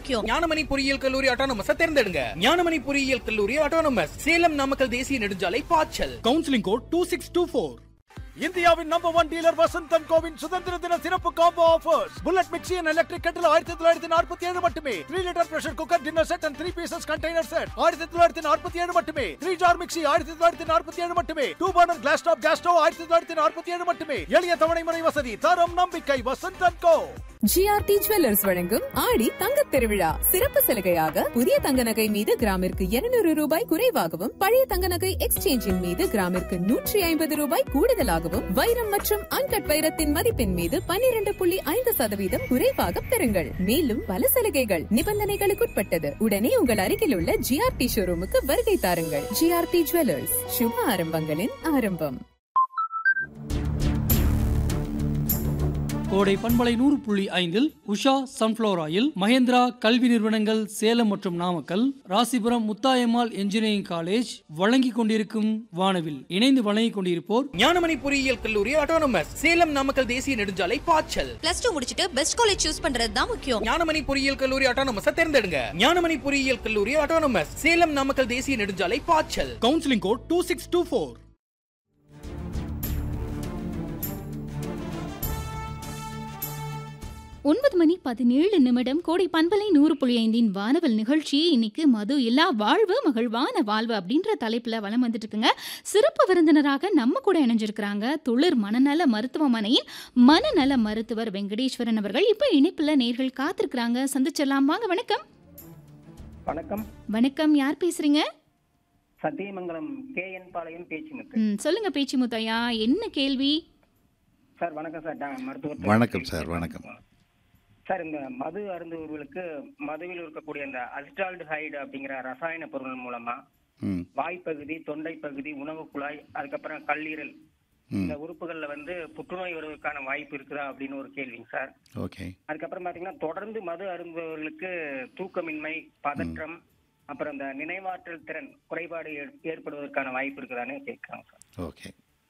முக்கியம் ஞானமணி பொறியியல் கல்லூரி ஆட்டோனமஸ் தேர்ந்தெடுங்க ஞானமணி பொறியியல் கல்லூரி ஆட்டோனமஸ் சேலம் நாமக்கல் தேசிய நெடுஞ்சாலை பாய்ச்சல் counselling code two six two four இந்தியாவின் நம்பர் ஒன் டீலர் வசந்தன் கோவின் சுதந்திர தின சிறப்பு combo offers bullet mixie and electric கட்டில் ஆயிரத்தி தொள்ளாயிரத்தி நாற்பத்தி ஏழு மட்டுமே three litre pressure cooker dinner set and three pieces container set ஆயிரத்தி தொள்ளாயிரத்தி நாற்பத்தி ஏழு மட்டுமே த்ரீ ஜார் மிக்சி ஆயிரத்தி தொள்ளாயிரத்தி நாற்பத்தி ஏழு மட்டுமே two burner glass top gas stove ஆயிரத்தி தொள்ளாயிரத்தி நாற்பத்தி ஏழு மட்டுமே எளிய தவணை முறை வசதி தரம் நம்பிக்கை வசந்தன் கோ ஜிஆர்டி ஜுவல்லர்ஸ் வழங்கும் ஆடி தங்கத் திருவிழா சிறப்பு சலுகையாக புதிய தங்க நகை மீது கிராமிற்கு 200 ரூபாய் குறைவாகவும் பழைய தங்க நகை எக்ஸ்சேஞ்சின் மீது கிராமிற்கு நூற்றி ஐம்பது ரூபாய் கூடுதலாகவும் வைரம் மற்றும் அன்கட் வைரத்தின் மதிப்பின் மீது 12.5% புள்ளி ஐந்து சதவீதம் குறைவாக பெறுங்கள் மேலும் பல சலுகைகள் நிபந்தனைகளுக்குட்பட்டது உடனே உங்கள் அருகில் உள்ள ஜிஆர்டி ஷோரூமுக்கு வருகை தாருங்கள் ஜிஆர்டி ஜுவல்லர்ஸ் சுப ஆரம்பங்களின் ஆரம்பம் கோடை பண்பலை நூறு புள்ளி ஐந்தில் உஷா சன்ஃப்ளவர் ஆயில் மகேந்திரா கல்வி நிறுவனங்கள் சேலம் மற்றும் நாமக்கல் ராசிபுரம் முத்தாயம்மாள் என்ஜினியரிங் காலேஜ் வழங்கிக் கொண்டிருக்கும் வானவில் இணைந்து வழங்கிக் கொண்டிருப்போர் ஞானமணி பொறியியல் கல்லூரி ஆட்டோனமஸ் சேலம் நாமக்கல் தேசிய நெடுஞ்சாலை பாய்ச்சல் பிளஸ் டூ முடிச்சிட்டு பெஸ்ட் காலேஜ் சூஸ் பண்றது தான் முக்கியம் ஞானமணி பொறியியல் கல்லூரி ஆட்டோனமஸ் தேர்ந்தெடுங்க ஞானமணி பொறியியல் கல்லூரி ஆட்டோனமஸ் சேலம் நாமக்கல் தேசிய நெடுஞ்சாலை பாய்ச்சல் counselling code two six two four ஒன்பது மணி பதினேழு நிமிடம் கோடை பண்பலை நூறு புள்ளி ஐந்தின் வானவல் நிகழ்ச்சி இன்னைக்கு மது இல்லா வாழ்வு மகிழ்வான வாழ்வு அப்படின்ற தலைப்புல வலம் வந்துட்டு இருக்குங்க சிறப்பு விருந்தினராக நம்ம கூட இணைஞ்சிருக்கிறாங்க துளிர் மனநல மருத்துவமனையின் மனநல மருத்துவர் வெங்கடேஸ்வரன் அவர்கள் இப்போ இணைப்புல நேர்கள் காத்திருக்கிறாங்க சந்திச்சிடலாம் வாங்க வணக்கம் வணக்கம் வணக்கம் யார் பேசுறீங்க சத்தியமங்கலம் கே என் பாளையம் பேச்சுமுத்து ம், சொல்லுங்க பேச்சு முத்தையா என்ன கேள்வி சார் வணக்கம் சார் நான் மருத்துவர் வணக்கம் சார், வணக்கம். சார் இந்த மது அருந்துவர்களுக்கு மதுவில் இருக்கக்கூடிய இந்த அசிட்டால்டிஹைடு அப்படிங்கிற ரசாயன பொருள் மூலமா ம் வாய்ப்பகுதி தொண்டை பகுதி உணவு குழாய் அதுக்கப்புறம் கல்லீரல் ம் இந்த உறுப்புகள்ல வந்து புற்றுநோய் வருவதற்கான வாய்ப்பு இருக்குதா அப்படின்னு ஒரு கேள்விங்க சார் ஓகே அதுக்கப்புறம் பாத்தீங்கன்னா தொடர்ந்து மது அருந்துபவர்களுக்கு தூக்கமின்மை பதற்றம் அப்புறம் இந்த நினைவாற்றல் திறன் குறைபாடு ஏற்- ஏற்படுவதற்கான வாய்ப்பு இருக்குதான்னு கேட்கிறாங்க சார் ஓகே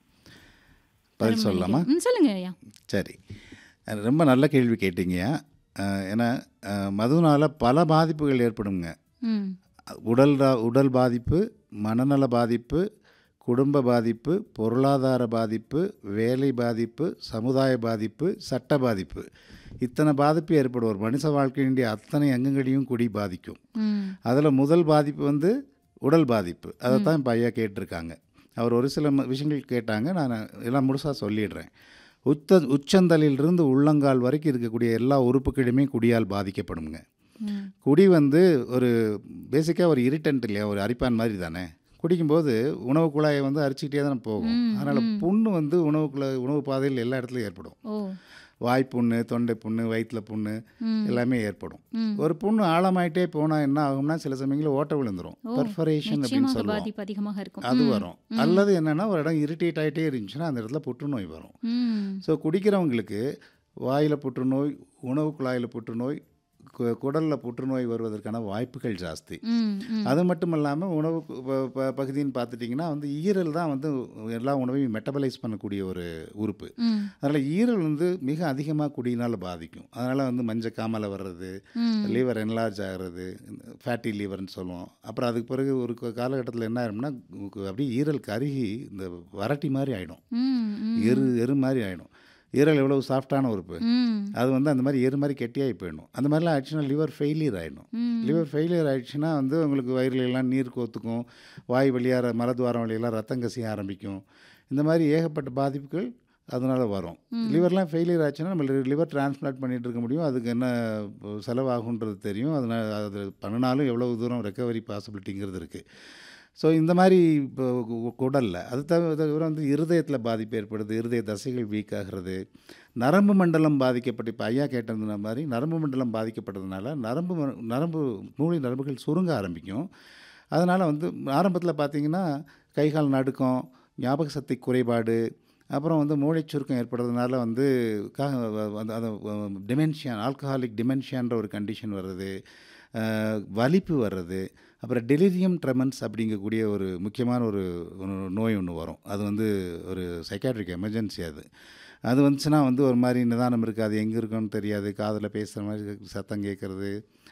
பதில் சொல்லலாமா ம், சொல்லுங்க ஐயா சரி அஹ் ரொம்ப நல்ல கேள்வி கேட்டீங்கய்யா அஹ் ஏன்னா அஹ் மதுனால பல பாதிப்புகள் ஏற்படுங்க ம் உடல் தா- உடல் பாதிப்பு மனநல பாதிப்பு குடும்ப பாதிப்பு பொருளாதார பாதிப்பு வேலை பாதிப்பு சமுதாய பாதிப்பு சட்ட பாதிப்பு இத்தனை பாதிப்பு ஏற்படும் ஒரு மனுஷ வாழ்க்கையினுடைய அத்தனை அங்கங்களையும் குடி பாதிக்கும் ம் அதில் முதல் பாதிப்பு வந்து உடல் பாதிப்பு அதை தான் இப்போ ஐயா கேட்டிருக்காங்க அவர் ஒரு சில ம- விஷயங்கள் கேட்டாங்க நான் எல்லாம் முழுசாக சொல்லிடுறேன் உச்ச உச்சந்தலையிலிருந்து உள்ளங்கால் வரைக்கும் இருக்கக்கூடிய எல்லா உறுப்புகளுமே குடியால் பாதிக்கப்படுங்க ம் குடி வந்து ஒரு பேசிக்காக ஒரு இரிட்டன்ட் இல்லையா ஒரு அரிப்பான் மாதிரி தானே குடிக்கும்போது உணவு குழாயை வந்து அரிச்சிக்கிட்டே தானே போகும் ம், அதனால் ம். புண்ணு வந்து உணவு குழாய் உணவு பாதையில் எல்லா இடத்துலையும் ஏற்படும் ஓ வாய் புண்ணு தொண்டை புண்ணு வயிற்றுல புண்ணு ம் எல்லாமே ஏற்படும் ம் ஒரு புண்ணு ஆழமாயிட்டே போனால் என்ன ஆகும்னா சில சமயங்களில் ஓட்ட விழுந்துரும் ஓ, பர்ஃபரேஷன் அப்படின்னு நிச்சயமாக சொல்லுவோம் பாதிப்பு அதிகமாக இருக்கும் அது ம், வரும் ம், அல்லது என்னன்னா ஒரு இடம் இரிட்டேட் ஆகிட்டே இருந்துச்சுன்னா அந்த இடத்துல புற்றுநோய் வரும் ம் ஸோ குடிக்கிறவங்களுக்கு வாயில் புற்றுநோய் உணவு குழாயில் புற்றுநோய் கு- குடல்ல புற்றுநோய் வருவதற்கான வாய்ப்புகள் ஜாஸ்தி ம், ம். அது மட்டும் இல்லாமல் உணவு கு- ப- ப- பகுதின்னு பார்த்துட்டிங்கன்னா வந்து ஈரல் தான் வந்து எல்லா உணவையும் மெட்டபலைஸ் பண்ணக்கூடிய ஒரு உறுப்பு ம், அதனால் ஈரல் வந்து மிக அதிகமாக குடியினால் பாதிக்கும் அதனால் வந்து மஞ்சள் காமலை வர்றது ம். லிவர் என்லார்ஜ் ஆகிறது ஃபேட்டி லிவர்னு சொல்லுவோம் அப்புறம் அதுக்கு பிறகு ஒரு க- காலகட்டத்தில் என்ன ஆயிரும்னா கு- அப்படியே ஈரல் கருகி இந்த வரட்டி மாதிரி ஆகிடும் ம், ம். எரு எரு மாதிரி ஆகிடும் ஈரல் எவ்வளவு சாஃப்டான உறுப்பு ம், அது வந்து அந்த மாதிரி எரு மாதிரி கெட்டியாகி போயிடும் அந்த மாதிரிலாம் ஆயிடுச்சுன்னா லிவர் ஃபெயிலியர் ஆகிடும் ம். லிவர் ஃபெயிலியர் ஆயிடுச்சுன்னா வந்து உங்களுக்கு வயிறுல எல்லாம் நீர் கோத்துக்கும் வாய் வழியாக மலத்வாரம் வழியெல்லாம் ரத்தம் கசிய ஆரம்பிக்கும் இந்த மாதிரி ஏகப்பட்ட பாதிப்புகள் அதனால் வரும் லிவர்லாம் ஃபெயிலியர் ஆச்சுன்னா நம்ம லிவர் டிரான்ஸ்பிளான்ட் பண்ணிட்டு இருக்க முடியும் அதுக்கு என்ன செலவாகுன்றது தெரியும் அதனால் அது பண்ணினாலும் எவ்வளோ தூரம் ரெக்கவரி பாசிபிலிட்டிங்கிறது இருக்குது ஸோ இந்த மாதிரி இப்போ கு- குடல்ல அது தவிர தவிர வந்து இருதயத்தில் பாதிப்பு ஏற்படுது இருதய தசைகள் வீக் ஆகிறது நரம்பு மண்டலம் பாதிக்கப்பட்டு இப்போ ஐயா கேட்டது மாதிரி நரம்பு மண்டலம் பாதிக்கப்பட்டதுனால நரம்பு ம- நரம்பு மூளை நரம்புகள் சுருங்க ஆரம்பிக்கும் அதனால் வந்து ஆரம்பத்தில் பார்த்தீங்கன்னா கை கால் நடுக்கம் ஞாபக சக்தி குறைபாடு அப்புறம் வந்து மூளைச் சுருக்கம் ஏற்படுறதுனால வந்து கா அந்த அந்த டிமென்ஷியான் ஆல்கஹாலிக் டிமென்ஷியான்ற ஒரு கண்டிஷன் வர்றது அஹ், வலிப்பு வர்றது அப்புறம் டெலிரியம் ட்ரெமன்ஸ் அப்படிங்கக்கூடிய ஒரு முக்கியமான ஒரு ஒரு நோய் ஒன்று வரும் அது வந்து ஒரு சைக்காட்ரிக் எமர்ஜென்சி அது அது வந்துச்சுன்னா வந்து ஒரு மாதிரி நிதானம் இருக்காது எங்கே இருக்குன்னு தெரியாது காதில் பேசுகிற மாதிரி சத்தம் கேட்குறது